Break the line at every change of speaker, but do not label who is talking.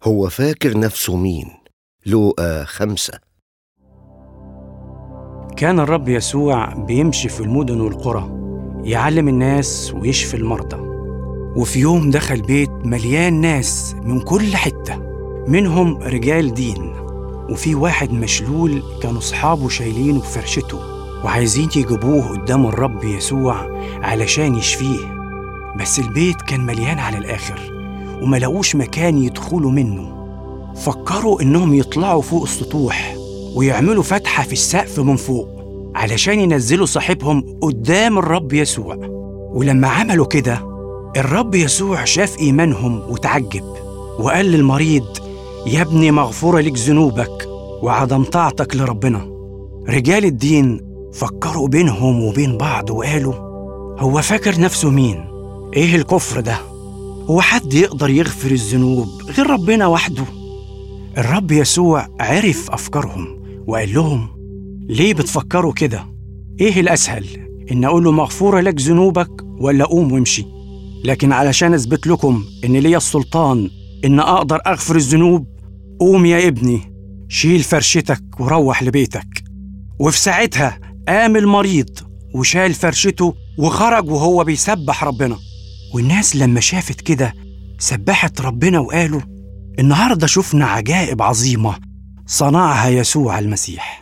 هو فاكر نفسه مين لوقا خمسة
كان الرب يسوع بيمشي في المدن والقرى يعلم الناس ويشفي المرضى وفي يوم دخل بيت مليان ناس من كل حتة منهم رجال دين وفي واحد مشلول كانوا أصحابه شايلينه بفرشته وعايزين يجيبوه قدام الرب يسوع علشان يشفيه بس البيت كان مليان على الآخر وما لقوش مكان يدخلوا منه فكروا إنهم يطلعوا فوق السطوح ويعملوا فتحة في السقف من فوق علشان ينزلوا صاحبهم قدام الرب يسوع ولما عملوا كده الرب يسوع شاف إيمانهم وتعجب وقال للمريض يا ابني مغفورة لك ذنوبك وعدم طاعتك لربنا رجال الدين فكروا بينهم وبين بعض وقالوا هو فاكر نفسه مين ايه الكفر ده هو حد يقدر يغفر الذنوب غير ربنا وحده الرب يسوع عرف افكارهم وقال لهم ليه بتفكروا كده ايه الاسهل ان اقول له مغفوره لك ذنوبك ولا قوم وامشي لكن علشان اثبت لكم ان ليا السلطان ان اقدر اغفر الذنوب قوم يا ابني شيل فرشتك وروح لبيتك وفي ساعتها قام المريض وشال فرشته وخرج وهو بيسبح ربنا والناس لما شافت كده سبحت ربنا وقالوا النهارده شفنا عجائب عظيمه صنعها يسوع المسيح